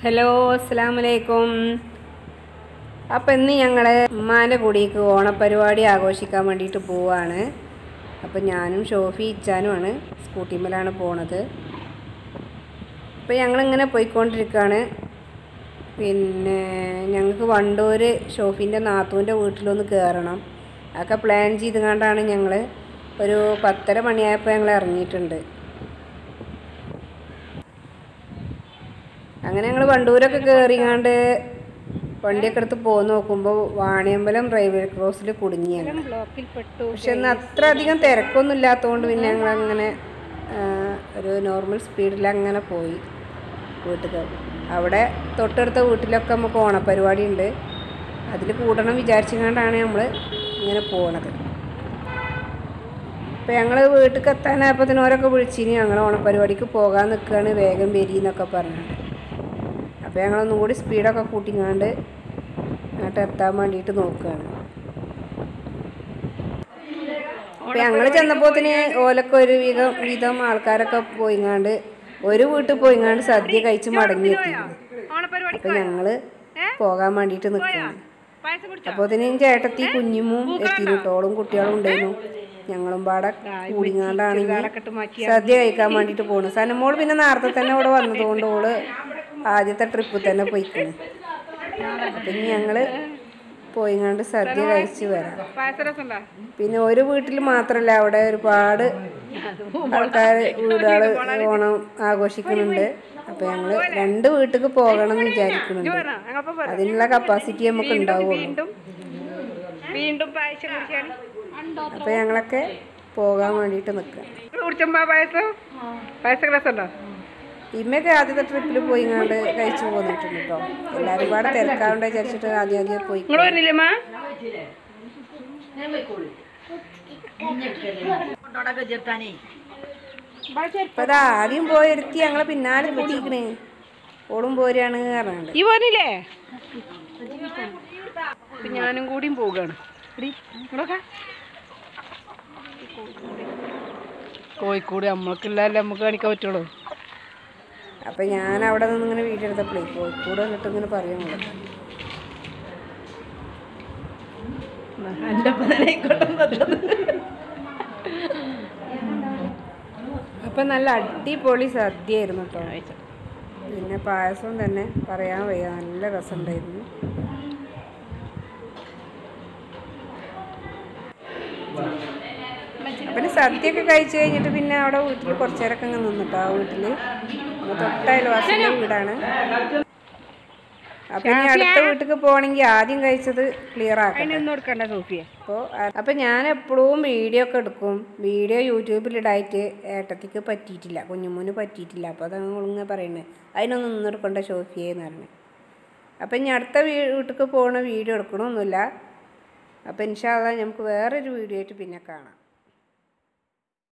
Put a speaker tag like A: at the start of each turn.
A: Hello അസ്സാം വലൈക്കും അപ്പം ഇന്ന് ഞങ്ങൾ ഉമ്മാൻ്റെ കൂടിക്ക് ഓണപ്പരിപാടി ആഘോഷിക്കാൻ വേണ്ടിയിട്ട് പോവാണ് അപ്പം ഞാനും ഷോഫി ഇച്ചാനുമാണ് സ്കൂട്ടിമ്മലാണ് പോണത് അപ്പം ഞങ്ങളിങ്ങനെ പോയിക്കൊണ്ടിരിക്കുകയാണ് പിന്നെ ഞങ്ങൾക്ക് വണ്ടൂർ ഷോഫിൻ്റെ നാത്തൂൻ്റെ വീട്ടിലൊന്ന് കയറണം അതൊക്കെ പ്ലാൻ ചെയ്തുകൊണ്ടാണ് ഞങ്ങൾ ഒരു പത്തര മണിയായപ്പോൾ ഞങ്ങൾ ഇറങ്ങിയിട്ടുണ്ട് അങ്ങനെ ഞങ്ങൾ വണ്ടൂരൊക്കെ കയറിങ്ങാണ്ട് വണ്ടിയൊക്കെ എടുത്ത് പോന്ന് നോക്കുമ്പോൾ വാണിയമ്പലം റെയിൽവേ ക്രോസിൽ കുടുങ്ങിയാണ്
B: ബ്ലോക്കിൽ പെട്ടു
A: പക്ഷെ ഇന്ന് അത്ര അധികം തിരക്കൊന്നും ഇല്ലാത്തതുകൊണ്ട് പിന്നെ ഞങ്ങൾ അങ്ങനെ ഒരു നോർമൽ സ്പീഡിൽ അങ്ങനെ പോയി വീട്ടിൽ അവിടെ തൊട്ടടുത്ത വീട്ടിലൊക്കെ നമുക്ക് ഓണപ്പരിപാടി ഉണ്ട് അതിൽ കൂടണം വിചാരിച്ചുകൊണ്ടാണ് നമ്മൾ ഇങ്ങനെ പോണത് അപ്പോൾ ഞങ്ങൾ വീട്ടിൽ എത്താനായപ്പോഴത്തേനോരൊക്കെ വിളിച്ചിനി ഞങ്ങൾ ഓണപ്പരിപാടിക്ക് പോകാൻ നിൽക്കുകയാണ് വേഗം വരി എന്നൊക്കെ പറഞ്ഞിട്ട് അപ്പോൾ ഞങ്ങളൊന്നും കൂടി സ്പീഡൊക്കെ കൂട്ടിങ്ങാണ്ട് അങ്ങോട്ട് എത്താൻ വേണ്ടിയിട്ട് നോക്കുകയാണ് അപ്പം ഞങ്ങൾ ചെന്നപ്പോത്തിന് ഓലൊക്കെ ഒരു വിധം വിധം ആൾക്കാരൊക്കെ പോയിങ്ങാണ്ട് ഒരു വീട്ടിൽ പോയിങ്ങാണ്ട് സദ്യ കഴിച്ച് മടങ്ങി എത്തിയിരുന്നു
B: ഓണപ്പരിപാടി
A: അപ്പം ഞങ്ങൾ പോകാൻ വേണ്ടിയിട്ട് നിൽക്കുകയാണ്
B: പായസം കുടിച്ചോ
A: അപ്പോൾ അതിന് ചേട്ടത്തി കുഞ്ഞുമും എത്തിയിരുന്നു ടോളും കുട്ടികളും ഉണ്ടായിരുന്നു ഞങ്ങളും പാടെ കൂടിങ്ങാണ്ടാണ് ഇനി
B: ഇട്ട് മാറ്റി
A: സദ്യ കഴിക്കാൻ വേണ്ടിയിട്ട് പോണു സനമോൾ പിന്നെ നേരത്തെ തന്നെ ഇവിടെ വന്നതുകൊണ്ട് ഓള് ആദ്യത്തെ ട്രിപ്പിൽ തന്നെ പോയിക്കണ് അപ്പം ഇനി ഞങ്ങൾ പോയിങ്ങാണ്ട് സദ്യ കഴിച്ച് വരാം
B: പായസം രസം ഉണ്ടോ
A: പിന്നെ ഒരു വീട്ടിൽ മാത്രമല്ല അവിടെ ഒരുപാട് ആൾക്കാർ വീടുകൾ ഓണം ആഘോഷിക്കുന്നുണ്ട് അപ്പോൾ ഞങ്ങൾ രണ്ട് വീട്ടിലേക്ക് പോകണം എന്ന് വിചാരിക്കുന്നുണ്ട്
B: ഞങ്ങളിപ്പോ
A: അതിനുള്ള കപ്പാസിറ്റി നമുക്ക് ഉണ്ടാവുള്ളൂ
B: വീണ്ടും വീണ്ടും പായസം കുടിച്ചാണ്
A: അപ്പോൾ ഞങ്ങളൊക്കെ പോകാൻ വേണ്ടിയിട്ട് നിൽക്കുക
B: കുടിച്ചമ്പാ പായസം പായസം രസം ഉണ്ടോ
A: ഇമ്മയൊക്കെ ആദ്യത്തെ ട്രിപ്പിൽ പോയിങ്ങാണ്ട് കഴിച്ചു പോന്നിട്ടുണ്ട് കേട്ടോ എല്ലാവരും പാടെ തിരക്കാണ്ട് വിചാരിച്ചിട്ട് ആദ്യം ആദ്യം പോയി
B: നിങ്ങൾ വരുന്നില്ലമ്മ
A: അപ്പൊ അതാ ആദ്യം പോയിരുത്തി ഞങ്ങളെ പിന്നാലെ കിട്ടിക്കണേ ഓളും പോരാണ് പറഞ്ഞാണ്ട്
B: ഈ പോരില്ലേ അപ്പൊ ഞാനും കൂടിയും പോവുകയാണ് എടി, ഇങ്ങോട്ടൊക്കെ. കോഴിക്കോട് നമ്മൾക്കില്ലല്ലേ നമുക്ക് കാണിക്കാൻ പറ്റുള്ളൂ
A: അപ്പൊ ഞാൻ അവിടെ നിന്ന് ഇങ്ങനെ വീഡിയോ എടുത്തപ്പോഴേ കോഴിക്കോട് വന്നിട്ട് ഇങ്ങനെ പറയാൻ അപ്പൊ നല്ല അടിപൊളി സദ്യയായിരുന്നു കേട്ടോ പിന്നെ പായസവും തന്നെ പറയാൻ വയ്യ നല്ല രസമുണ്ടായിരുന്നു പിന്നെ സദ്യയൊക്കെ കഴിച്ചു കഴിഞ്ഞിട്ട് പിന്നെ അവിടെ വീട്ടിൽ കുറച്ചു നേരമൊക്കെ അങ്ങ് നിന്നിട്ടോ ആ വീട്ടിൽ തൊട്ട അയൽവാസിൻ്റെ വീടാണ് അപ്പം ഇനി അടുത്ത വീട്ടിൽ പോകണമെങ്കിൽ ആദ്യം കഴിച്ചത് ക്ലിയർ ആക്കണം
B: അതിനൊന്നും കൊടുക്കണ്ട സോഫിയ
A: അപ്പോൾ അപ്പം ഞാൻ എപ്പോഴും വീഡിയോ ഒക്കെ എടുക്കും വീഡിയോ യൂട്യൂബിലിടായിട്ട് ഏട്ടത്തിക്ക് പറ്റിയിട്ടില്ല കുഞ്ഞുമോന് പറ്റിയിട്ടില്ല അപ്പോൾ അത് ഇങ്ങനെ പറയുന്നത് അതിനൊന്നും നിന്നെടുക്കേണ്ട ഷോഫിയെ എന്ന് പറഞ്ഞു അപ്പം ഇനി അടുത്ത വീട്ടിൽ പോകണ വീഡിയോ എടുക്കണമൊന്നുമില്ല അപ്പം ഇൻഷാല്ല നമുക്ക് വേറൊരു വീഡിയോ ആയിട്ട് പിന്നെ കാണാം